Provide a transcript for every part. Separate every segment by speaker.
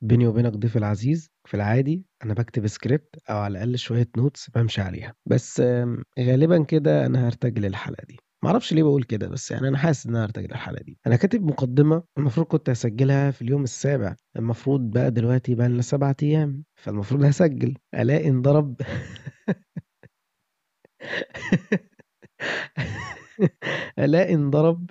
Speaker 1: بيني وبينك ضيف العزيز في العادي أنا باكتب سكريبت أو على الأقل شوية notes بامشي عليها، بس آمم، غالبًا كده أنا هارتجل الحلقة دي، ما أعرفش ليه باقول كده بس يعني أنا حاسس إن أنا هارتجل الحلقة دي، أنا كاتب مقدمة المفروض كنت هاسجلها في اليوم السابع، المفروض بقى دلوقتي بقى لنا 7 أيام، فالمفروض هاسجل، ألاقي انضرب ألاقي انضرب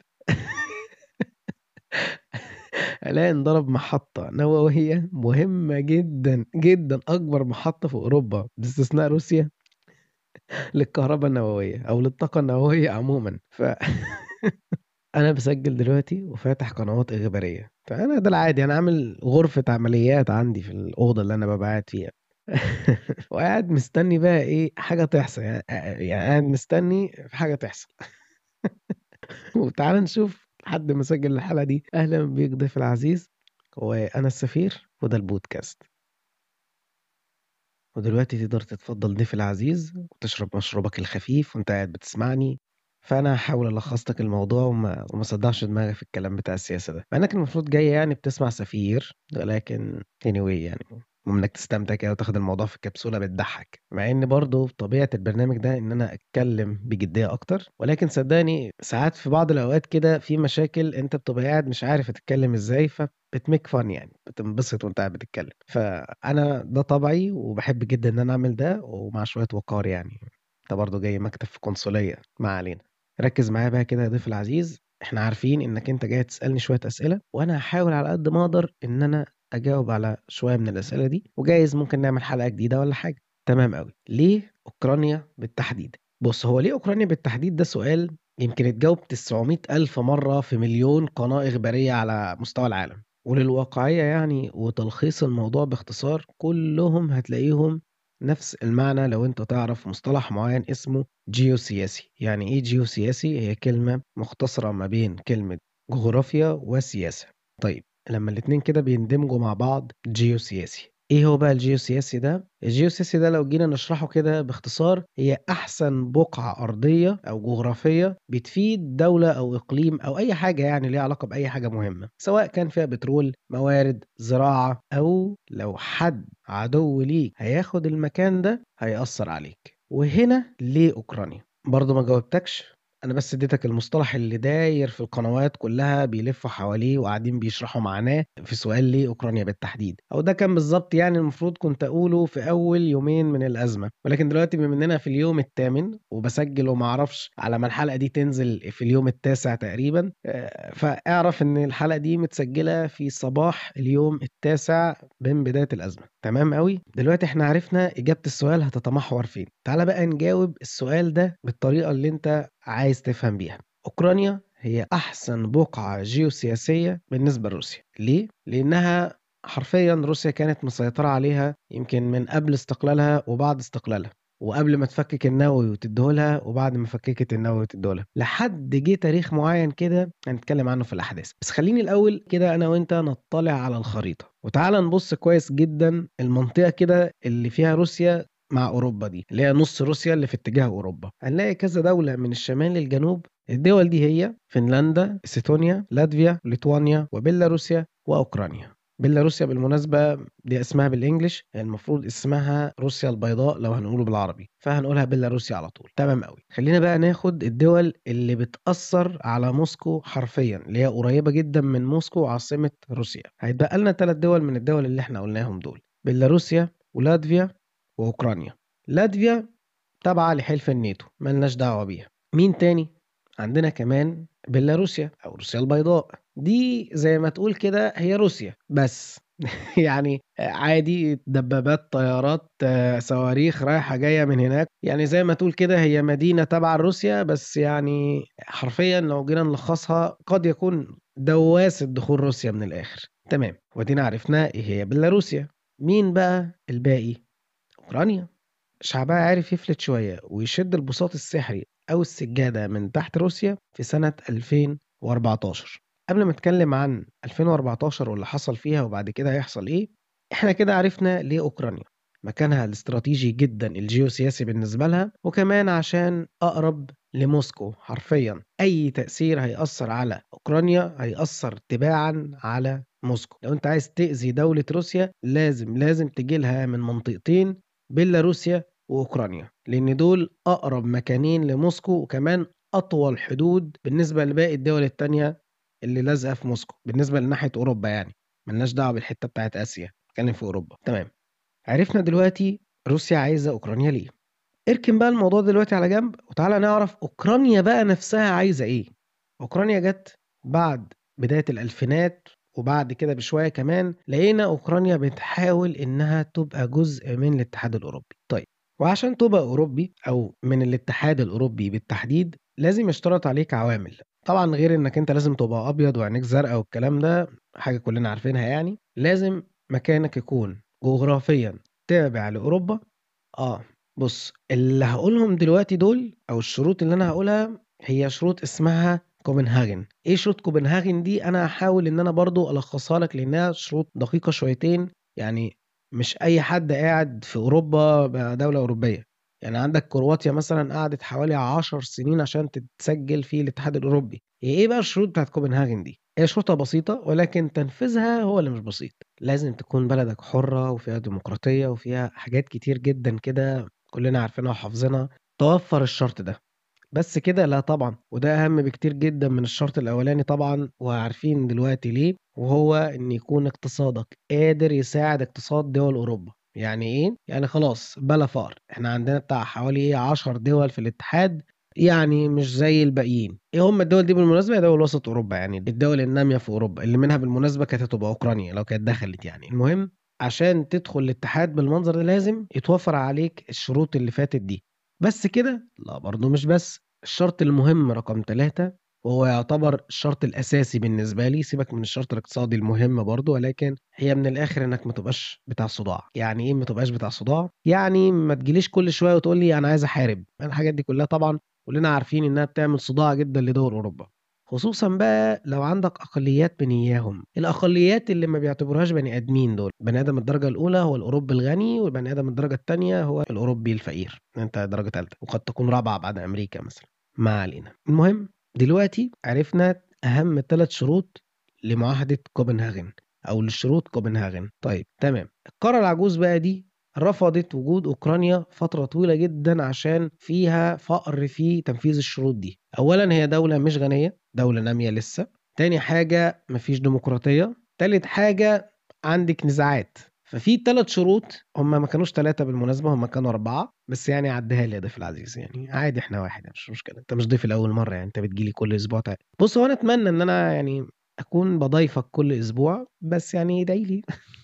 Speaker 1: ألاقي انضرب محطة نووية مهمة جدًا، جدًا، أكبر محطة في أوروبا باستثناء روسيا للكهربا النووية أو للطاقة النووية عمومًا، ف أنا باسجل دلوقتي وفاتح قنوات إخبارية، فأنا ده العادي أنا عامل غرفة عمليات عندي في الأوضة اللي أنا بابقى قاعد فيها وقاعد مستني بقى إيه حاجة تحصل يعني يعني قاعد مستني في حاجة تحصل وتعالَ نشوف لحد ما أسجل الحلقة دي، أهلًا بيك ضيفي العزيز وأنا السفير وده البودكاست. ودلوقتي تقدر تتفضل ضيفي العزيز وتشرب مشروبك الخفيف وأنت قاعد بتسمعني، فأنا هاحاول ألخص لك الموضوع وما وما اصدعش دماغك في الكلام بتاع السياسة ده، مع إنك المفروض جاي يعني بتسمع سفير ولكن anyway يعني المهم إنك تستمتع كده وتاخد الموضوع في كبسولة بتضحك، مع إن برضه طبيعة البرنامج ده إن أنا أتكلم بجدية أكتر، ولكن صدقني ساعات في بعض الأوقات كده في مشاكل أنت بتبقى قاعد مش عارف هتتكلم إزاي فبتميك fun يعني بتنبسط وأنت قاعد بتتكلم، فأنا ده طبعي وباحب جدًا إن أنا أعمل ده ومع شوية وقار يعني، أنت برضه جاي مكتب في قنصلية ما علينا. ركز معايا بقى كده يا ضيفي العزيز، إحنا عارفين إنك أنت جاي تسألني شوية أسئلة وأنا هاحاول على قد ما أقدر إن أنا أجاوب على شوية من الأسئلة دي وجايز ممكن نعمل حلقة جديدة والّا حاجة. تمام أوي، ليه أوكرانيا بالتحديد؟ بُص هو ليه أوكرانيا بالتحديد ده سؤال يمكن اتجاوب 900.000 مرة في مليون قناة إخبارية على مستوى العالم، وللواقعية يعني وتلخيص الموضوع باختصار كلهم هتلاقيهم نفس المعنى لو أنت تعرف مصطلح معين اسمه جيوسياسي، يعني إيه جيوسياسي؟ هي كلمة مختصرة ما بين كلمة جغرافيا وسياسة. طيب لما الاتنين كده بيندمجوا مع بعض جيوسياسي. إيه هو بقى الجيوسياسي ده؟ الجيوسياسي ده لو جينا نشرحه كده باختصار هي أحسن بقعة أرضية أو جغرافية بتفيد دولة أو إقليم أو أي حاجة يعني ليها علاقة بأي حاجة مهمة، سواء كان فيها بترول، موارد، زراعة، أو لو حد عدو ليك هياخد المكان ده هيأثر عليك. وهنا ليه أوكرانيا؟ برضه ما جاوبتكش أنا بس اديتك المصطلح اللي داير في القنوات كلها بيلفوا حواليه وقاعدين بيشرحوا معناه في سؤال ليه أوكرانيا بالتحديد، أو ده كان بالضبط يعني المفروض كنت أقوله في أول يومين من الأزمة، ولكن دلوقتي بما إننا في اليوم التامن وباسجل وما أعرفش على ما الحلقة دي تنزل في اليوم التاسع تقريبًا، آآ فاعرف إن الحلقة دي متسجلة في صباح اليوم التاسع من بداية الأزمة، تمام أوي؟ دلوقتي إحنا عرفنا إجابة السؤال هتتمحور فين، تعالَ بقى نجاوب السؤال ده بالطريقة اللي أنت عايز تفهم بيها. أوكرانيا هي أحسن بقعة جيوسياسية بالنسبة لروسيا، ليه؟ لأنها حرفيًا روسيا كانت مسيطرة عليها يمكن من قبل استقلالها وبعد استقلالها، وقبل ما تفكك النووي وتديه لها وبعد ما فككت النووي وتديه لها، لحد جه تاريخ معين كده هنتكلم عنه في الأحداث. بس خليني الأول كده أنا وأنت نطلع على الخريطة، وتعالَ نبص كويس جدًا المنطقة كده اللي فيها روسيا مع أوروبا دي، اللي هي نص روسيا اللي في اتجاه أوروبا، هنلاقي كذا دولة من الشمال للجنوب، الدول دي هي فنلندا، إستونيا، لاتفيا، ليتوانيا، وبيلاروسيا، وأوكرانيا. بيلاروسيا بالمناسبة دي اسمها بالإنجلش المفروض اسمها روسيا البيضاء لو هنقوله بالعربي، فهنقولها بيلاروسيا على طول، تمام أوي. خلينا بقى ناخد الدول اللي بتأثر على موسكو حرفيًا، اللي هي قريبة جدًا من موسكو عاصمة روسيا. هيتبقى لنا 3 دول من الدول اللي إحنا قلناهم دول، بيلاروسيا ولاتفيا وأوكرانيا. لاتفيا تابعة لحلف الناتو، ما لناش دعوة بيها. مين تاني؟ عندنا كمان بيلاروسيا أو روسيا البيضاء، دي زي ما تقول كده هي روسيا بس يعني عادي دبابات، طيارات، صواريخ رايحة جاية من هناك، يعني زي ما تقول كده هي مدينة تابعة لروسيا بس يعني حرفيًا لو جينا نلخصها قد يكون دواسة دخول روسيا من الآخر. تمام، وأدينا عرفنا إيه هي بيلاروسيا. مين بقى الباقي؟ أوكرانيا. شعبها عرف يفلت شوية ويشد البساط السحري أو السجادة من تحت روسيا في سنة 2014. قبل ما أتكلم عن 2014 واللي حصل فيها وبعد كده هيحصل إيه، إحنا كده عرفنا ليه أوكرانيا، مكانها الاستراتيجي جدًا الجيوسياسي بالنسبة لها، وكمان عشان أقرب لموسكو حرفيا اي تاثير هياثر على اوكرانيا هياثر تباعا على موسكو لو انت عايز تاذي دوله روسيا لازم لازم تجي لها من منطقتين بيلاروسيا واوكرانيا لان دول اقرب مكانين لموسكو وكمان اطول حدود بالنسبه لباقي الدول التانية اللي لازقه في موسكو بالنسبه لناحيه اوروبا يعني ملناش دعوه بالحته بتاعت اسيا نتكلم في اوروبا تمام عرفنا دلوقتي روسيا عايزه اوكرانيا ليه اركن بقى الموضوع دلوقتي على جنب وتعالى نعرف اوكرانيا بقى نفسها عايزه ايه اوكرانيا جت بعد بدايه الالفينات وبعد كده بشويه كمان لقينا اوكرانيا بتحاول انها تبقى جزء من الاتحاد الاوروبي طيب وعشان تبقى اوروبي او من الاتحاد الاوروبي بالتحديد لازم يشترط عليك عوامل طبعا غير انك انت لازم تبقى ابيض وعينيك زرقاء والكلام ده حاجه كلنا عارفينها يعني لازم مكانك يكون جغرافيا تابع لاوروبا اه بص اللي هقولهم دلوقتي دول او الشروط اللي انا هقولها هي شروط اسمها كوبنهاجن ايه شروط كوبنهاجن دي انا هحاول ان انا برضو الخصها لك لانها شروط دقيقه شويتين يعني مش اي حد قاعد في اوروبا بقى دوله اوروبيه يعني عندك كرواتيا مثلا قعدت حوالي عشر سنين عشان تتسجل في الاتحاد الاوروبي هي ايه بقى الشروط بتاعت كوبنهاجن دي هي شروطها بسيطة ولكن تنفيذها هو اللي مش بسيط لازم تكون بلدك حرة وفيها ديمقراطية وفيها حاجات كتير جدا كده كلنا عارفينها وحافظينها توفر الشرط ده بس كده لا طبعا وده اهم بكتير جدا من الشرط الاولاني طبعا وعارفين دلوقتي ليه وهو ان يكون اقتصادك قادر يساعد اقتصاد دول اوروبا يعني ايه يعني خلاص بلا فقر احنا عندنا بتاع حوالي 10 دول في الاتحاد يعني مش زي الباقيين ايه هم الدول دي بالمناسبه هي دول وسط اوروبا يعني الدول الناميه في اوروبا اللي منها بالمناسبه كانت هتبقى اوكرانيا لو كانت دخلت يعني المهم عشان تدخل الاتحاد بالمنظر ده لازم يتوفر عليك الشروط اللي فاتت دي بس كده لا برضه مش بس الشرط المهم رقم ثلاثة وهو يعتبر الشرط الاساسي بالنسبه لي سيبك من الشرط الاقتصادي المهم برضه ولكن هي من الاخر انك ما تبقاش بتاع صداع يعني ايه ما تبقاش بتاع صداع يعني ما تجيليش كل شويه وتقول لي انا عايز احارب الحاجات دي كلها طبعا كلنا عارفين انها بتعمل صداع جدا لدول اوروبا خصوصا بقى لو عندك اقليات من اياهم الاقليات اللي ما بيعتبروهاش بني ادمين دول بني ادم الدرجه الاولى هو الاوروبي الغني والبني ادم الدرجه الثانيه هو الاوروبي الفقير انت درجه ثالثه وقد تكون رابعه بعد امريكا مثلا ما علينا المهم دلوقتي عرفنا اهم ثلاث شروط لمعاهده كوبنهاجن او لشروط كوبنهاجن طيب تمام القاره العجوز بقى دي رفضت وجود اوكرانيا فتره طويله جدا عشان فيها فقر في تنفيذ الشروط دي اولا هي دوله مش غنيه دوله ناميه لسه تاني حاجه مفيش ديمقراطيه تالت حاجه عندك نزاعات ففي ثلاث شروط هم ما كانوش ثلاثه بالمناسبه هم كانوا اربعه بس يعني عديها لي يا ضيف العزيز يعني عادي احنا واحد يعني مش مشكله انت مش ضيف الاول مره يعني انت بتجيلي كل اسبوع تعالى. بص هو انا اتمنى ان انا يعني اكون بضيفك كل اسبوع بس يعني ادعي لي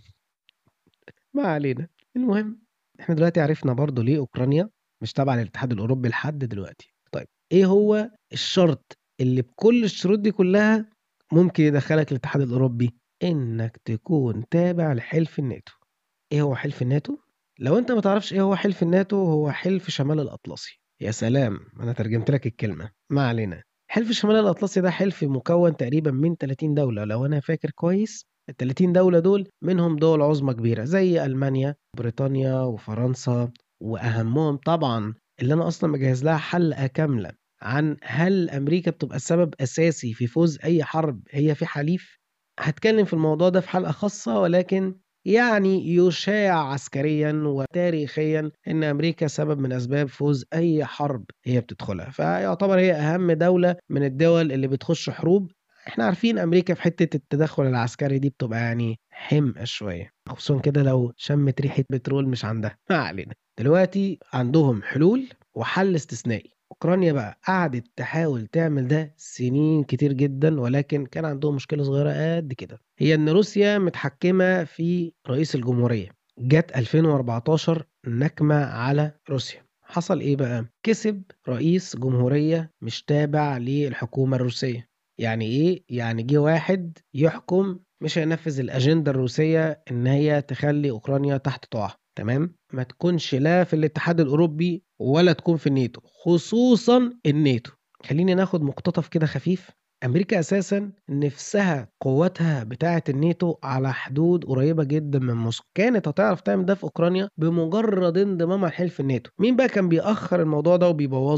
Speaker 1: ما علينا المهم احنا دلوقتي عرفنا برضو ليه اوكرانيا مش تابعه للاتحاد الاوروبي لحد دلوقتي طيب ايه هو الشرط اللي بكل الشروط دي كلها ممكن يدخلك الاتحاد الاوروبي انك تكون تابع لحلف الناتو ايه هو حلف الناتو لو انت ما تعرفش ايه هو حلف الناتو هو حلف شمال الاطلسي يا سلام انا ترجمت لك الكلمه ما علينا حلف شمال الاطلسي ده حلف مكون تقريبا من 30 دوله لو انا فاكر كويس ال 30 دولة دول منهم دول عظمى كبيرة زي ألمانيا بريطانيا وفرنسا وأهمهم طبعا اللي أنا أصلا مجهز لها حلقة كاملة عن هل أمريكا بتبقى سبب أساسي في فوز أي حرب هي في حليف هتكلم في الموضوع ده في حلقة خاصة ولكن يعني يشاع عسكريا وتاريخيا ان امريكا سبب من اسباب فوز اي حرب هي بتدخلها فيعتبر هي اهم دوله من الدول اللي بتخش حروب احنا عارفين امريكا في حته التدخل العسكري دي بتبقى يعني حمقى شويه خصوصا كده لو شمت ريحه بترول مش عندها ما علينا دلوقتي عندهم حلول وحل استثنائي اوكرانيا بقى قعدت تحاول تعمل ده سنين كتير جدا ولكن كان عندهم مشكله صغيره قد كده هي ان روسيا متحكمه في رئيس الجمهوريه جت 2014 نكمه على روسيا حصل ايه بقى كسب رئيس جمهوريه مش تابع للحكومه الروسيه يعني ايه يعني جه واحد يحكم مش هينفذ الاجنده الروسيه ان هي تخلي اوكرانيا تحت طاعه تمام ما تكونش لا في الاتحاد الاوروبي ولا تكون في الناتو خصوصا الناتو خليني ناخد مقتطف كده خفيف امريكا اساسا نفسها قواتها بتاعه الناتو على حدود قريبه جدا من موسكو كانت هتعرف تعمل ده في اوكرانيا بمجرد انضمامها لحلف الناتو مين بقى كان بيأخر الموضوع ده وبيبوظه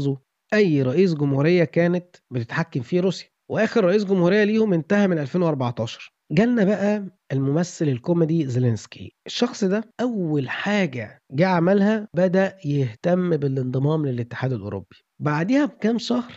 Speaker 1: أي رئيس جمهورية كانت بتتحكم فيه روسيا وآخر رئيس جمهورية ليهم انتهى من 2014 جالنا بقى الممثل الكوميدي زيلينسكي الشخص ده أول حاجة جه عملها بدأ يهتم بالانضمام للاتحاد الأوروبي بعديها بكام شهر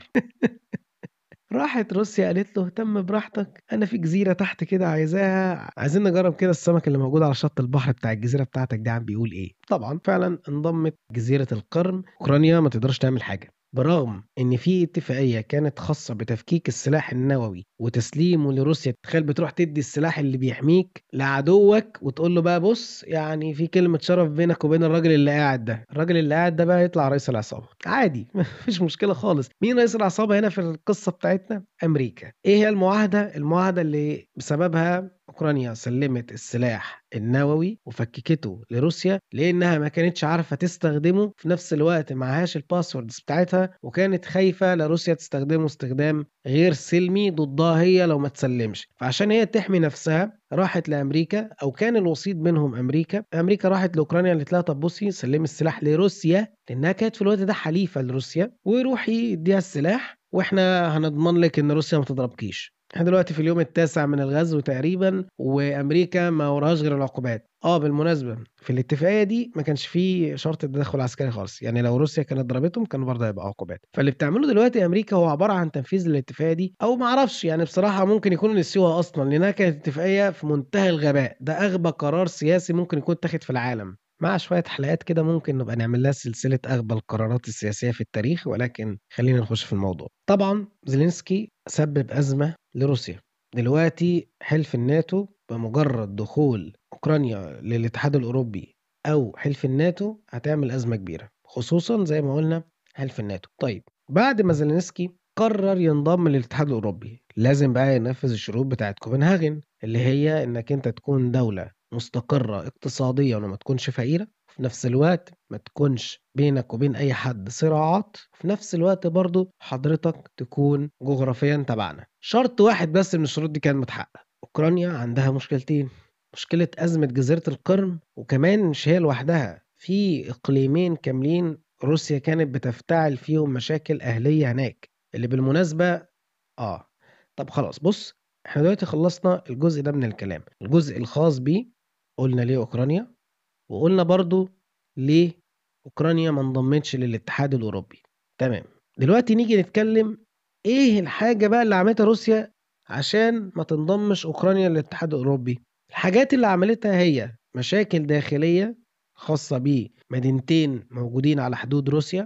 Speaker 1: راحت روسيا قالت له اهتم براحتك انا في جزيره تحت كده عايزاها عايزين نجرب كده السمك اللي موجود على شط البحر بتاع الجزيره بتاعتك دي عم بيقول ايه طبعا فعلا انضمت جزيره القرم اوكرانيا ما تقدرش تعمل حاجه برغم ان في اتفاقيه كانت خاصه بتفكيك السلاح النووي وتسليمه لروسيا تخيل بتروح تدي السلاح اللي بيحميك لعدوك وتقول له بقى بص يعني في كلمه شرف بينك وبين الراجل اللي قاعد ده الراجل اللي قاعد ده بقى يطلع رئيس العصابه عادي مفيش مشكله خالص مين رئيس العصابه هنا في القصه بتاعتنا امريكا ايه هي المعاهده المعاهده اللي بسببها اوكرانيا سلمت السلاح النووي وفككته لروسيا لانها ما كانتش عارفه تستخدمه في نفس الوقت معهاش الباسوردز بتاعتها وكانت خايفه لروسيا تستخدمه استخدام غير سلمي ضدها هي لو ما تسلمش فعشان هي تحمي نفسها راحت لامريكا او كان الوسيط بينهم امريكا امريكا راحت لاوكرانيا قالت لها طب بصي سلمي السلاح لروسيا لانها كانت في الوقت ده حليفه لروسيا وروحي اديها السلاح واحنا هنضمن لك ان روسيا ما تضربكيش احنا دلوقتي في اليوم التاسع من الغزو تقريبا وامريكا ما وراهاش غير العقوبات اه بالمناسبه في الاتفاقيه دي ما كانش فيه شرط التدخل العسكري خالص يعني لو روسيا كانت ضربتهم كانوا برضه هيبقى عقوبات فاللي بتعمله دلوقتي امريكا هو عباره عن تنفيذ للاتفاقيه دي او ما اعرفش يعني بصراحه ممكن يكونوا نسيوها اصلا لانها كانت اتفاقيه في منتهى الغباء ده اغبى قرار سياسي ممكن يكون اتاخد في العالم مع شوية حلقات كده ممكن نبقى نعمل لها سلسلة أغبى القرارات السياسية في التاريخ ولكن خلينا نخش في الموضوع طبعا زيلينسكي سبب أزمة لروسيا دلوقتي حلف الناتو بمجرد دخول أوكرانيا للاتحاد الأوروبي أو حلف الناتو هتعمل أزمة كبيرة خصوصا زي ما قلنا حلف الناتو طيب بعد ما زيلينسكي قرر ينضم للاتحاد الأوروبي لازم بقى ينفذ الشروط بتاعت كوبنهاجن اللي هي إنك أنت تكون دولة مستقرة اقتصاديا وما تكونش فقيرة في نفس الوقت ما تكونش بينك وبين أي حد صراعات في نفس الوقت برضو حضرتك تكون جغرافيا تبعنا شرط واحد بس من الشروط دي كان متحقق أوكرانيا عندها مشكلتين مشكلة أزمة جزيرة القرم وكمان مش هي لوحدها في إقليمين كاملين روسيا كانت بتفتعل فيهم مشاكل أهلية هناك اللي بالمناسبة آه طب خلاص بص احنا دلوقتي خلصنا الجزء ده من الكلام الجزء الخاص بيه قلنا ليه أوكرانيا وقلنا برضو ليه أوكرانيا ما انضمتش للاتحاد الأوروبي تمام دلوقتي نيجي نتكلم إيه الحاجة بقى اللي عملتها روسيا عشان ما تنضمش أوكرانيا للاتحاد الأوروبي الحاجات اللي عملتها هي مشاكل داخلية خاصة بمدينتين موجودين على حدود روسيا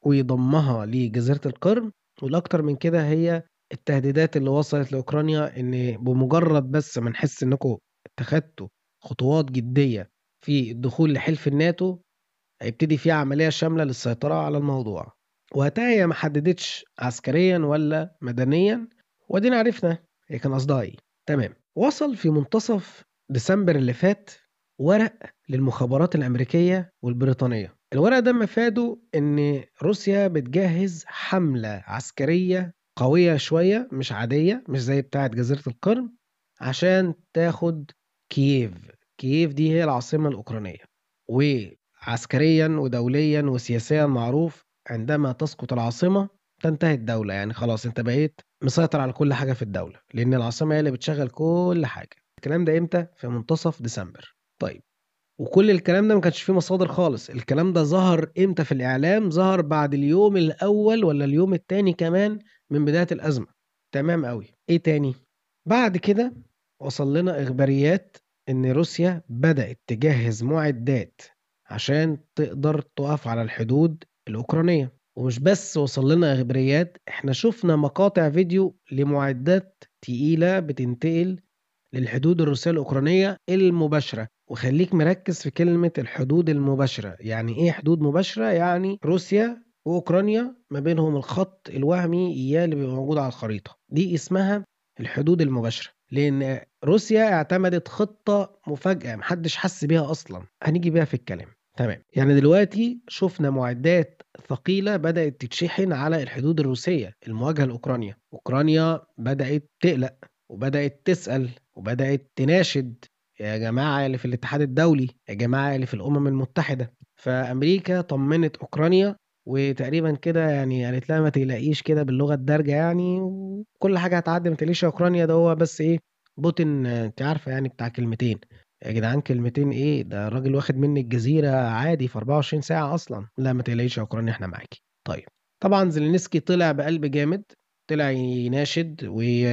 Speaker 1: ويضمها لجزيرة القرم والأكتر من كده هي التهديدات اللي وصلت لأوكرانيا إن بمجرد بس ما نحس إنكم اتخذتوا خطوات جدية في الدخول لحلف الناتو هيبتدي فيه عملية شاملة للسيطرة على الموضوع وقتها هي ما حددتش عسكريا ولا مدنيا ودينا عرفنا هي كان قصدها ايه تمام وصل في منتصف ديسمبر اللي فات ورق للمخابرات الأمريكية والبريطانية الورق ده مفاده إن روسيا بتجهز حملة عسكرية قوية شوية مش عادية مش زي بتاعة جزيرة القرم عشان تاخد كييف كييف دي هي العاصمة الأوكرانية وعسكريا ودوليا وسياسيا معروف عندما تسقط العاصمة تنتهي الدولة يعني خلاص انت بقيت مسيطر على كل حاجة في الدولة لأن العاصمة هي اللي بتشغل كل حاجة الكلام ده امتى؟ في منتصف ديسمبر طيب وكل الكلام ده ما كانش فيه مصادر خالص الكلام ده ظهر امتى في الإعلام ظهر بعد اليوم الأول ولا اليوم التاني كمان من بداية الأزمة تمام قوي ايه تاني بعد كده وصل لنا إخباريات إن روسيا بدأت تجهز معدات عشان تقدر تقف على الحدود الأوكرانية ومش بس وصل لنا إخباريات إحنا شفنا مقاطع فيديو لمعدات تقيلة بتنتقل للحدود الروسية الأوكرانية المباشرة وخليك مركز في كلمة الحدود المباشرة يعني إيه حدود مباشرة؟ يعني روسيا وأوكرانيا ما بينهم الخط الوهمي إياه اللي بيبقى موجود على الخريطة دي اسمها الحدود المباشرة لأن روسيا اعتمدت خطة مفاجأة محدش حس بيها أصلا هنيجي بيها في الكلام تمام يعني دلوقتي شفنا معدات ثقيلة بدأت تتشحن على الحدود الروسية المواجهة لأوكرانيا أوكرانيا بدأت تقلق وبدأت تسأل وبدأت تناشد يا جماعة اللي في الاتحاد الدولي يا جماعة اللي في الأمم المتحدة فأمريكا طمنت أوكرانيا وتقريبًا كده يعني قالت لها ما تقلقيش كده باللغة الدارجة يعني وكل حاجة هتعدّي ما تقلقيش يا أوكرانيا ده هو بس إيه بوتين أنتِ عارفة يعني بتاع كلمتين. يا جدعان كلمتين إيه ده الراجل واخد مني الجزيرة عادي في 24 ساعة أصلًا. لا ما تقلقيش يا أوكرانيا إحنا معاكِ. طيب طبعًا زيلينسكي طلع بقلب جامد، طلع يناشد وي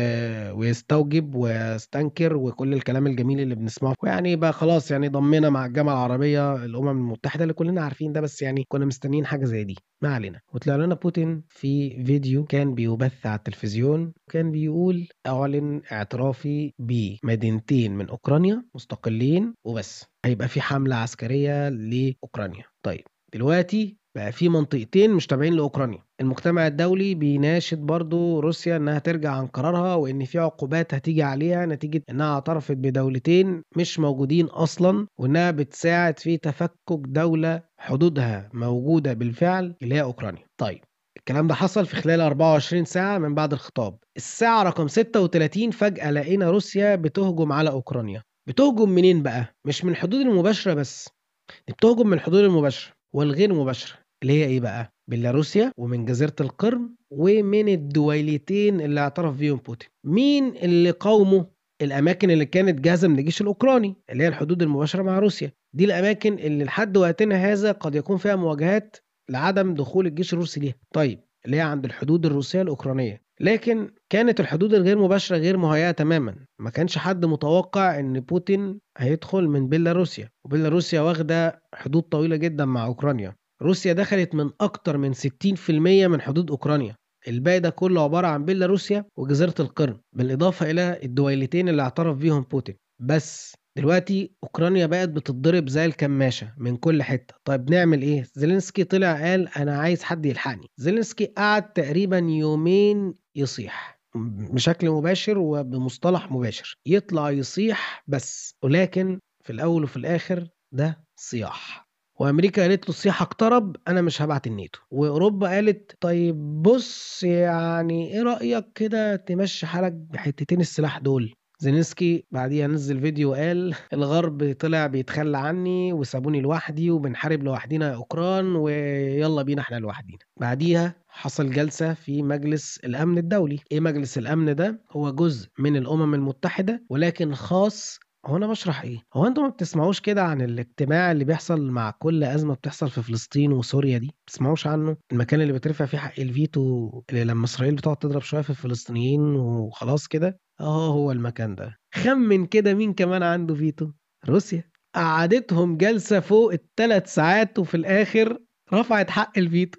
Speaker 1: ويستوجب ويستنكر وكل الكلام الجميل اللي بنسمعه، ويعني بقى خلاص يعني ضمّنا مع الجامعة العربية الأمم المتحدة اللي كلنا عارفين ده، بس يعني كنا مستنيين حاجة زي دي، ما علينا. وطلع لنا بوتين في فيديو كان بيُبث على التلفزيون، كان بيقول أعلن اعترافي بمدينتين من أوكرانيا مستقلين وبس، هيبقى في حملة عسكرية لأوكرانيا. طيب دلوقتي بقى في منطقتين مش تابعين لأوكرانيا، المجتمع الدولي بيناشد برضه روسيا إنها ترجع عن قرارها وإن في عقوبات هتيجي عليها نتيجة إنها اعترفت بدولتين مش موجودين أصلًا، وإنها بتساعد في تفكك دولة حدودها موجودة بالفعل اللي هي أوكرانيا. طيب الكلام ده حصل في خلال 24 ساعة من بعد الخطاب. الساعة رقم 36 فجأة لقينا روسيا بتهجم على أوكرانيا. بتهجم منين بقى؟ مش من الحدود المباشرة بس، دي بتهجم من الحدود المباشرة والغير مباشرة اللي هي إيه بقى؟ بيلاروسيا ومن جزيرة القرم ومن الدويلتين اللي اعترف بيهم بوتين. مين اللي قاوموا الأماكن اللي كانت جاهزة من الجيش الأوكراني اللي هي الحدود المباشرة مع روسيا. دي الأماكن اللي لحد وقتنا هذا قد يكون فيها مواجهات لعدم دخول الجيش الروسي ليها. طيب اللي هي عند الحدود الروسية الأوكرانية. لكن كانت الحدود الغير مباشرة غير مهيئة تمامًا، ما كانش حد متوقع إن بوتين هيدخل من بيلاروسيا، وبيلاروسيا واخدة حدود طويلة جدًا مع أوكرانيا. روسيا دخلت من أكتر من 60% من حدود أوكرانيا. الباقي ده كله عبارة عن بيلاروسيا وجزيرة القرم، بالإضافة إلى الدويلتين اللي اعترف بيهم بوتين. بس دلوقتي أوكرانيا بقت بتتضرب زي الكماشة من كل حتة. طيب نعمل إيه؟ زيلينسكي طلع قال أنا عايز حد يلحقني. زيلينسكي قعد تقريبًا يومين يصيح بشكل مباشر وبمصطلح مباشر، يطلع يصيح بس، ولكن في الأول وفي الآخر ده صياح. وأمريكا قالت له الصياح اقترب أنا مش هابعت الناتو، وأوروبا قالت طيب بُص يعني إيه رأيك كده تمشّي حالك بحتتين السلاح دول؟ زيلينسكي بعديها نزّل فيديو وقال الغرب طلع بيتخلى عني وسابوني لوحدي وبنحارب لوحدينا يا أوكران ويالّا بينا إحنا لوحدينا. بعديها حصل جلسة في مجلس الأمن الدولي. إيه مجلس الأمن ده؟ هو جزء من الأمم المتحدة ولكن خاص هو أنا باشرح إيه؟ هو أنتم ما بتسمعوش كده عن الاجتماع اللي بيحصل مع كل أزمة بتحصل في فلسطين وسوريا دي؟ ما بتسمعوش عنه؟ المكان اللي بيترفع فيه حق الفيتو اللي لمّا إسرائيل بتقعد تضرب شوية في الفلسطينيين وخلاص كده؟ آه هو المكان ده. خمّن كده مين كمان عنده فيتو؟ روسيا. قعدتهم جلسة فوق ال3 ساعات وفي الآخر رفعت حق الفيتو.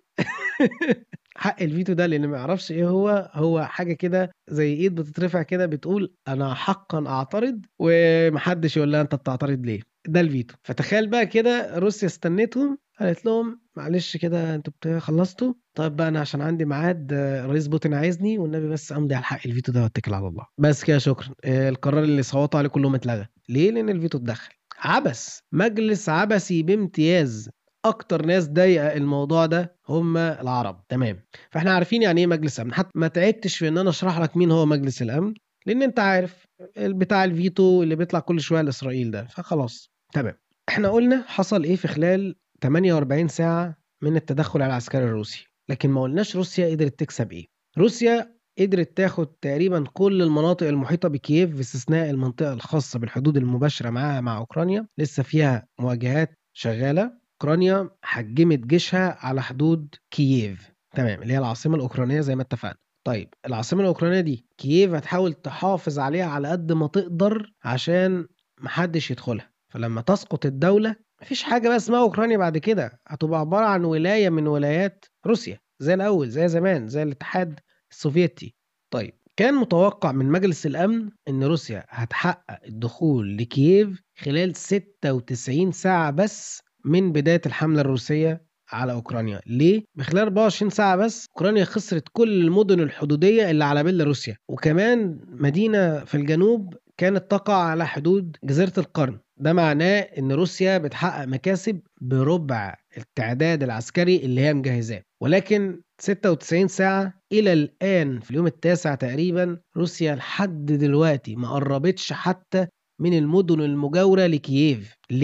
Speaker 1: حق الفيتو ده للي ما يعرفش إيه هو، هو حاجة كده زي إيد بتترفع كده بتقول أنا حقًا أعترض وما حدش يقول لها أنت بتعترض ليه، ده الفيتو. فتخيل بقى كده روسيا استنتهم قالت لهم معلش كده أنتم بت خلصتوا؟ طيب بقى أنا عشان عندي ميعاد الرئيس بوتين عايزني والنبي بس أمضي على حق الفيتو ده واتكل على الله. بس كده شكرًا. آآ القرار اللي صوّتوا عليه كلّهم اتلغى. ليه؟ لإن الفيتو اتدخل. عبث، مجلس عبثي بامتياز. أكتر ناس ضايقة الموضوع ده هم العرب، تمام. فإحنا عارفين يعني إيه مجلس أمن، حتى ما تعبتش في إن أنا أشرح لك مين هو مجلس الأمن، لإن أنت عارف بتاع الفيتو اللي بيطلع كل شوية لإسرائيل ده، فخلاص تمام. إحنا قُلنا حصل إيه في خلال 48 ساعة من التدخل العسكري الروسي، لكن ما قُلناش روسيا قدرت تكسب إيه. روسيا قدرت تاخد تقريبًا كل المناطق المحيطة بكييف باستثناء المنطقة الخاصة بالحدود المباشرة معاها مع أوكرانيا، لسه فيها مواجهات شغالة. أوكرانيا حجّمت جيشها على حدود كييف، تمام، اللي هي العاصمة الأوكرانية زي ما اتفقنا. طيب العاصمة الأوكرانية دي كييف هتحاول تحافظ عليها على قد ما تقدر عشان ما حدش يدخلها، فلمّا تسقط الدولة ما فيش حاجة بقى اسمها أوكرانيا بعد كده، هتبقى عبارة عن ولاية من ولايات روسيا زي الأول، زي زمان، زي الاتحاد السوفيتي. طيب كان متوقع من مجلس الأمن إن روسيا هتحقق الدخول لكييف خلال 96 ساعة بس من بداية الحملة الروسية على أوكرانيا، ليه؟ بخلال 24 ساعة بس أوكرانيا خسرت كل المدن الحدودية اللي على بيلاروسيا، وكمان مدينة في الجنوب كانت تقع على حدود جزيرة القرم، ده معناه إن روسيا بتحقق مكاسب بربع التعداد العسكري اللي هي مجهزاه، ولكن 96 ساعة إلى الآن في اليوم التاسع تقريبًا روسيا لحد دلوقتي ما قربتش حتى من المدن المجاورة لكييف، ليه؟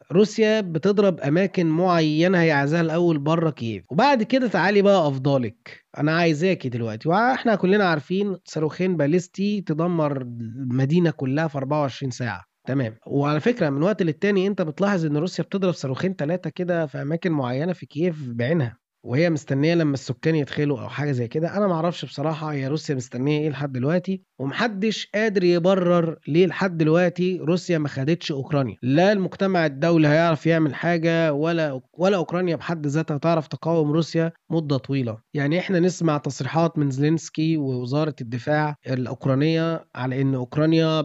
Speaker 1: روسيا بتضرب أماكن معيّنة هي عايزاها الأول برّه كييف، وبعد كده تعالي بقى أفضالِك، أنا عايزاكِ دلوقتي، وإحنا كلّنا عارفين صاروخين باليستي تدمّر المدينة كلّها في 24 ساعة، تمام، وعلى فكرة من وقت للتاني أنت بتلاحظ إن روسيا بتضرب صاروخين 3 كده في أماكن معيّنة في كييف بعينها. وهي مستنية لمّا السكان يدخلوا أو حاجة زي كده، أنا ما أعرفش بصراحة هي روسيا مستنية إيه لحد دلوقتي، وما حدش قادر يبرر ليه لحد دلوقتي روسيا ما خدتش أوكرانيا، لا المجتمع الدولي هيعرف يعمل حاجة ولا ولا أوكرانيا بحد ذاتها تعرف تقاوم روسيا مدة طويلة، يعني إحنا نسمع تصريحات من زيلينسكي ووزارة الدفاع الأوكرانية على إن أوكرانيا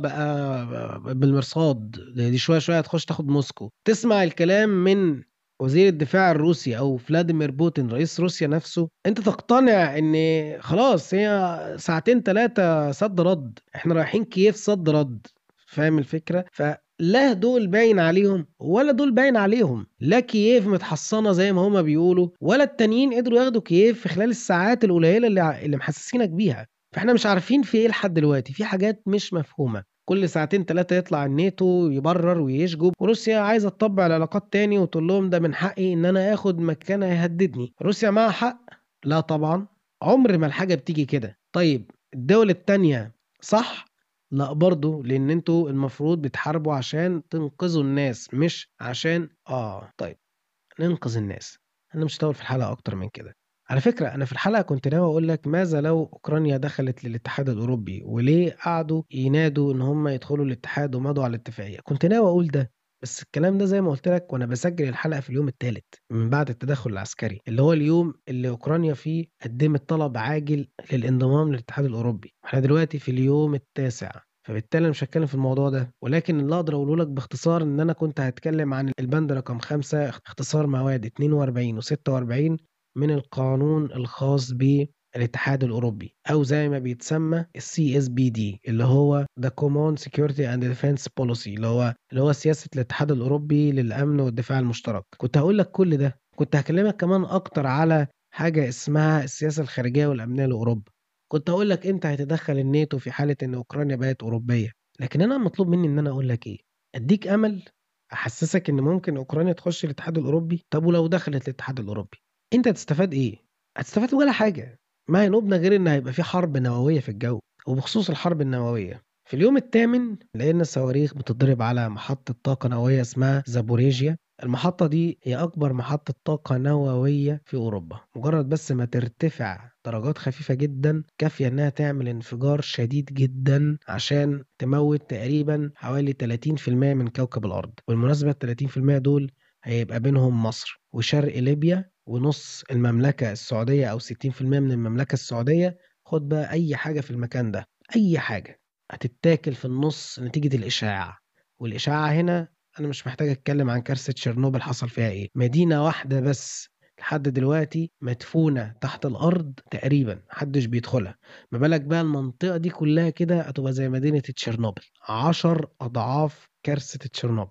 Speaker 1: بقى بالمرصاد، دي شوية شوية هتخش تاخد موسكو، تسمع الكلام من وزير الدفاع الروسي أو فلاديمير بوتين رئيس روسيا نفسه، أنت تقتنع إن خلاص هي ساعتين 3 صد رد، إحنا رايحين كييف صد رد، فاهم الفكرة؟ فلا دول باين عليهم ولا دول باين عليهم، لا كييف متحصنة زي ما هُم بيقولوا، ولا التانيين قدروا ياخدوا كييف في خلال الساعات القليلة اللي ع اللي محسسينك بيها، فإحنا مش عارفين في إيه لحد دلوقتي، في حاجات مش مفهومة. كل ساعتين 3 يطلع الناتو يبرر ويشجب، وروسيا عايزة تطبّع العلاقات تاني وتقول لهم ده من حقي إن أنا آخد مكان هيهددني، روسيا معاها حق؟ لا طبعًا، عمر ما الحاجة بتيجي كده. طيب الدول التانية صح؟ لأ برضه، لإن أنتم المفروض بتحاربوا عشان تنقذوا الناس مش عشان آه، طيب ننقذ الناس، أنا مش هاطوّل في الحلقة أكتر من كده. على فكرة أنا في الحلقة كنت ناوي أقول لك ماذا لو أوكرانيا دخلت للاتحاد الأوروبي، وليه قعدوا ينادوا إن هم يدخلوا الاتحاد ومضوا على الاتفاقية، كنت ناوي أقول ده، بس الكلام ده زي ما قُلت لك وأنا باسجّل الحلقة في اليوم التالت من بعد التدخل العسكري، اللي هو اليوم اللي أوكرانيا فيه قدّمت طلب عاجل للانضمام للاتحاد الأوروبي، إحنا دلوقتي في اليوم التاسع، فبالتالي أنا مش هاتكلم في الموضوع ده، ولكن اللي أقدر أقوله لك باختصار إن أنا كنت هاتكلم عن البند رقم 5 اختصار مواد 42 و46 من القانون الخاص بالاتحاد الأوروبي، أو زي ما بيتسمى الCSBD اللي هو The Common Security and Defense Policy اللي هو اللي هو سياسة الاتحاد الأوروبي للأمن والدفاع المشترك، كنت هاقول لك كل ده، كنت هاكلمك كمان أكتر على حاجة اسمها السياسة الخارجية والأمنية لأوروبا، كنت هاقول لك إمتى هيتدخل الناتو في حالة إن أوكرانيا بقت أوروبية، لكن أنا مطلوب مني إن أنا أقول لك إيه، أدّيك أمل، أحسسك إن ممكن أوكرانيا تخش الاتحاد الأوروبي، طب ولو دخلت الاتحاد الأوروبي، أنت هتستفاد إيه؟ هتستفاد ولا حاجة، ما هينوبنا غير إن هيبقى في حرب نووية في الجو، وبخصوص الحرب النووية، في اليوم التامن لقينا صواريخ بتتضرب على محطة طاقة نووية اسمها زابوريجيا، المحطة دي هي أكبر محطة طاقة نووية في أوروبا، مجرد بس ما ترتفع درجات خفيفة جدًا كافية إنها تعمل انفجار شديد جدًا عشان تموّت تقريبًا حوالي 30% من كوكب الأرض، بالمناسبة ال30% دول هيبقى بينهم مصر وشرق ليبيا ونُص المملكة السعودية أو 60% من المملكة السعودية، خُد بقى أي حاجة في المكان ده، أي حاجة هتتاكل في النُص نتيجة الإشعاع، والإشعاع هنا أنا مش محتاج أتكلم عن كارثة تشيرنوبل حصل فيها إيه، مدينة واحدة بس لحد دلوقتي مدفونة تحت الأرض تقريبًا، ما حدش بيدخلها، ما بالك بقى المنطقة دي كلها كده هتبقى زي مدينة تشيرنوبل، 10 أضعاف كارثة تشيرنوبل،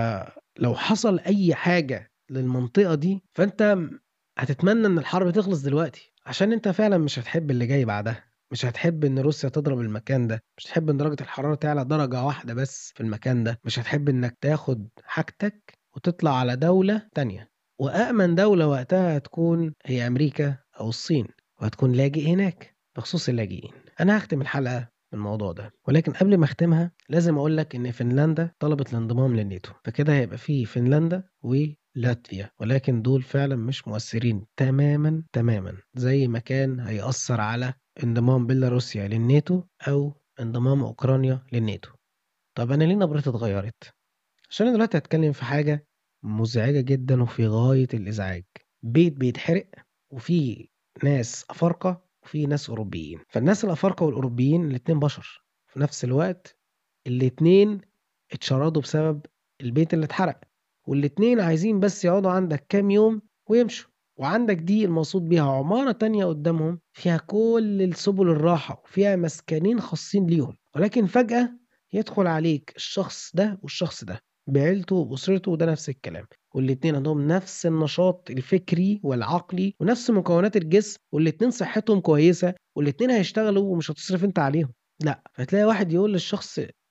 Speaker 1: فلو حصل أي حاجة للمنطقة دي، فأنت هتتمنى إن الحرب تخلص دلوقتي، عشان أنت فعلًا مش هتحب اللي جاي بعدها، مش هتحب إن روسيا تضرب المكان ده، مش هتحب إن درجة الحرارة تعلى درجة واحدة بس في المكان ده، مش هتحب إنك تاخد حاجتك وتطلع على دولة تانية، وأأمن دولة وقتها هتكون هي أمريكا أو الصين، وهتكون لاجئ هناك، بخصوص اللاجئين. أنا هاختم الحلقة بالموضوع ده، ولكن قبل ما أختمها لازم أقول لك إن فنلندا طلبت الانضمام للناتو، فكده هيبقى في فنلندا ولاتفيا، ولكن دول فعلًا مش مؤثرين تمامًا، تمامًا، زي ما كان هيأثر على انضمام بيلاروسيا للناتو أو انضمام أوكرانيا للناتو. طب أنا ليه نبرتي اتغيرت؟ عشان أنا دلوقتي هاتكلم في حاجة مزعجة جدًا وفي غاية الإزعاج، بيت بيتحرق وفي ناس أفارقة وفي ناس أوروبيين، فالناس الأفارقة والأوروبيين الاتنين بشر، في نفس الوقت الاتنين اتشردوا بسبب البيت اللي اتحرق، والاتنين عايزين بس يقعدوا عندك كام يوم ويمشوا، وعندك دي المقصود بيها عمارة تانية قدامهم فيها كل السبل الراحة وفيها مسكنين خاصين ليهم، ولكن فجأة يدخل عليك الشخص ده والشخص ده بعيلته وأسرته وده نفس الكلام، والاتنين عندهم نفس النشاط الفكري والعقلي ونفس مكونات الجسم، والاتنين صحتهم كويسة، والاتنين هيشتغلوا ومش هتصرف أنت عليهم، لأ، فتلاقي واحد يقول للشخص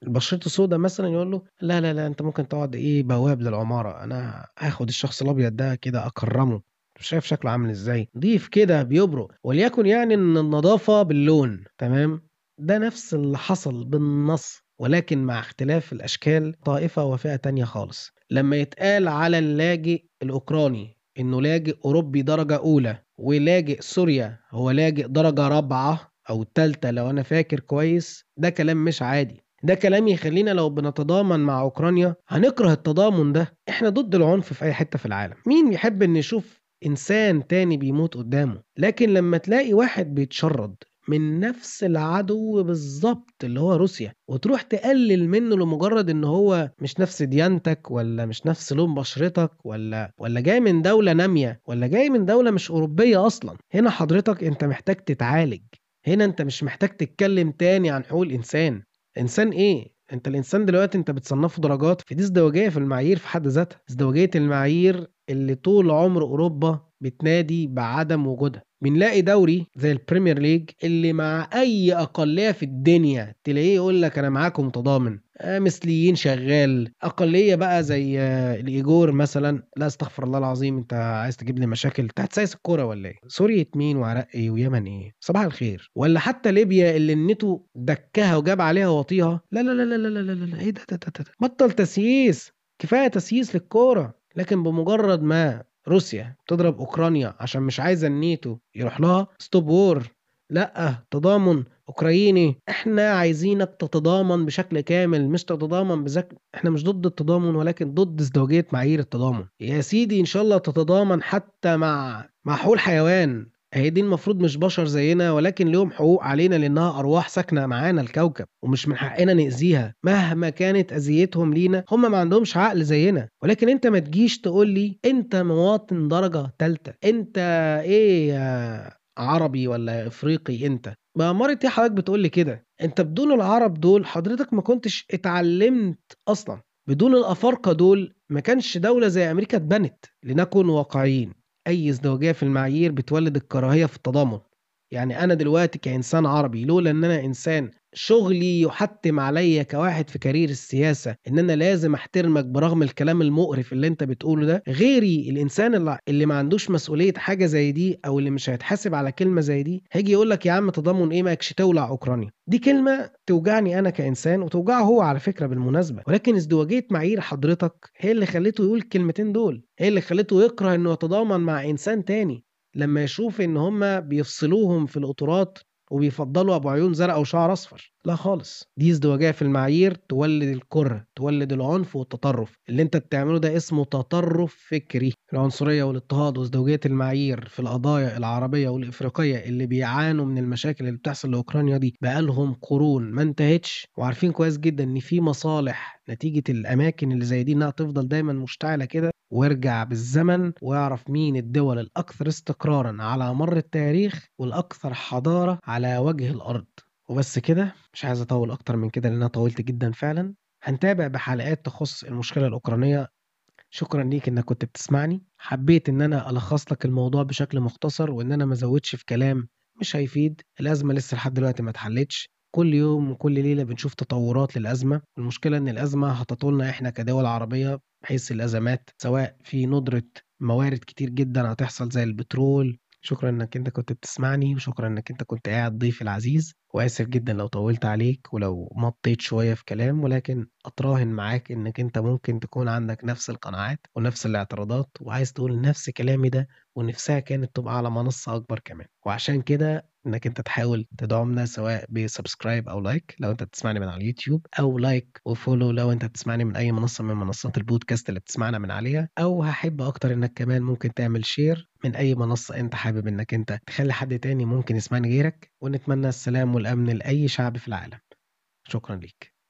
Speaker 1: بشرته سودا مثلًا يقول له لا، لا، لا أنت ممكن تقعد إيه بواب للعمارة، أنا هاخد الشخص الأبيض ده كده أكرّمه، شايف شكله عامل إزاي، نضيف كده بيبرق، وليكن يعني إن النضافة باللون تمام، ده نفس اللي حصل بالنص، ولكن مع اختلاف الأشكال طائفة وفئة تانية خالص، لمّا يتقال على اللاجئ الأوكراني إنه لاجئ أوروبي درجة أولى، ولاجئ سوريا هو لاجئ درجة رابعة أو تالتة لو أنا فاكر كويس، ده كلام مش عادي. ده كلام يخلّينا لو بنتضامن مع أوكرانيا هنكره التضامن ده، إحنا ضد العنف في أي حتة في العالم، مين يحب إنه يشوف إنسان تاني بيموت قدّامه؟ لكن لمّا تلاقي واحد بيتشرّد من نفس العدو بالضبط اللي هو روسيا، وتروح تقلل منه لمجرد إن هو مش نفس ديانتك والّا مش نفس لون بشرتك والّا والّا جاي من دولة نامية والّا جاي من دولة مش أوروبية أصلًا، هنا حضرتك أنت محتاج تتعالج، هنا أنت مش محتاج تتكلم تاني عن حقوق الإنسان. إنسان إيه؟ أنت الإنسان دلوقتي أنت بتصنّفه درجات، فدي ازدواجية في المعايير في حد ذاتها، ازدواجية المعايير اللي طول عمر أوروبا بتنادي بعدم وجودها. بنلاقي دوري زي البريمير ليج اللي مع أي أقلية في الدنيا تلاقيه يقول لك أنا معاكم متضامن، آآ مثليين شغال، أقلية بقى زي الإيجور مثلًا، لا استغفر الله العظيم أنت عايز تجيب لي مشاكل، أنت هتسايس الكورة والّا إيه؟ سورية مين وعراق إيه ويمن إيه؟ صباح الخير، والّا حتى ليبيا اللي الناتو دكّها وجاب عليها واطيها، لا، لا، لا، لا، لا، لا، لا، لا، إيه ده، ده، ده، ده، بطّل تسييس، كفاية تسييس للكورة، لكن بمجرد ما روسيا تضرب أوكرانيا عشان مش عايزة الناتو يروح لها stop war لأ، تضامن أوكرايني، إحنا عايزينك تتضامن بشكل كامل مش تتضامن بشكل إحنا مش ضد التضامن ولكن ضد ازدواجية معايير التضامن، يا سيدي إن شاء الله تتضامن حتى مع مع حقوق الحيوان، أهي دي المفروض مش بشر زينا ولكن ليهم حقوق علينا لأنها أرواح ساكنة معانا الكوكب، ومش من حقنا نأذيها، مهما كانت أذيتهم لينا هم ما عندهمش عقل زينا، ولكن أنت ما تجيش تقول لي أنت مواطن درجة تالتة، أنت إيه يا عربي والّا إفريقي أنت، بأمارة إيه حضرتك بتقول لي كده؟ أنت بدون العرب دول حضرتك ما كنتش اتعلمت أصلًا، بدون الأفارقة دول ما كانش دولة زي أمريكا اتبنت، لنكن واقعيين، أي ازدواجية في المعايير بتولد الكراهية في التضامن، يعني أنا دلوقتي كإنسان عربي لولا إن أنا إنسان شغلي يُحتّم عليّا كواحد في كارير السياسة إن أنا لازم أحترمك برغم الكلام المقرف اللي أنت بتقوله ده، غيري الإنسان الع اللي ما عندوش مسؤولية حاجة زي دي أو اللي مش هيتحاسب على كلمة زي دي، هييجي يقول لك يا عم تضامن إيه ماكش تولع أوكرانيا، دي كلمة توجعني أنا كإنسان وتوجعه هو على فكرة بالمناسبة، ولكن ازدواجية معايير حضرتك هي اللي خلّته يقول الكلمتين دول، هي اللي خلّته يكره إنه يتضامن مع إنسان تاني، لمّا يشوف إن هم بيفصلوهم في القطورات وبيفضّلوا أبو عيون زرقا وشعر أصفر، لا خالص، دي ازدواجية في المعايير تولد الكره، تولد العنف والتطرف، اللي أنت بتعمله ده اسمه تطرف فكري، العنصرية والاضطهاد وازدواجية المعايير في القضايا العربية والإفريقية اللي بيعانوا من المشاكل اللي بتحصل لأوكرانيا دي بقى لهم قرون ما انتهتش، وعارفين كويس جدًا إن في مصالح نتيجة الأماكن اللي زي دي إنها تفضل دايمًا مشتعلة كده، وارجع بالزمن واعرف مين الدول الأكثر استقرارًا على مر التاريخ والأكثر حضارة على وجه الأرض، وبس كده، مش عايز أطوّل أكتر من كده لأن أنا طوّلت جدًا فعلًا، هنتابع بحلقات تخص المشكلة الأوكرانية، شكرًا ليك إنك كنت بتسمعني، حبيت إن أنا ألخّص لك الموضوع بشكل مختصر وإن أنا ما ازوّدش في كلام مش هيفيد، الأزمة لسه لحد دلوقتي ما اتحلتش، كل يوم وكل ليلة بنشوف تطورات للأزمة، المشكلة إن الأزمة هتطولنا إحنا كدول عربية بحيث الأزمات سواء في ندرة موارد كتير جدًا هتحصل زي البترول، شكرًا إنك أنت كنت بتسمعني وشكرًا إنك أنت كنت قاعد ضيفي العزيز، وآسف جدًا لو طوّلت عليك ولو مطّيت شوية في كلام، ولكن أتراهن معاك إنك أنت ممكن تكون عندك نفس القناعات ونفس الاعتراضات وعايز تقول نفس كلامي ده ونفسها كانت تبقى على منصة أكبر كمان، وعشان كده إنك أنت تحاول تدعمنا سواء بsubscribe أو like لو أنت بتسمعني من على اليوتيوب أو like وfollow لو أنت بتسمعني من أي منصة من منصات البودكاست اللي بتسمعنا من عليها، أو هاحب أكتر إنك كمان ممكن تعمل share من أي منصة أنت حابب إنك أنت تخلّي حد تاني ممكن يسمعني غيرك، ونتمنى السلام والأمن لأي شعب في العالم، شكرًا ليك.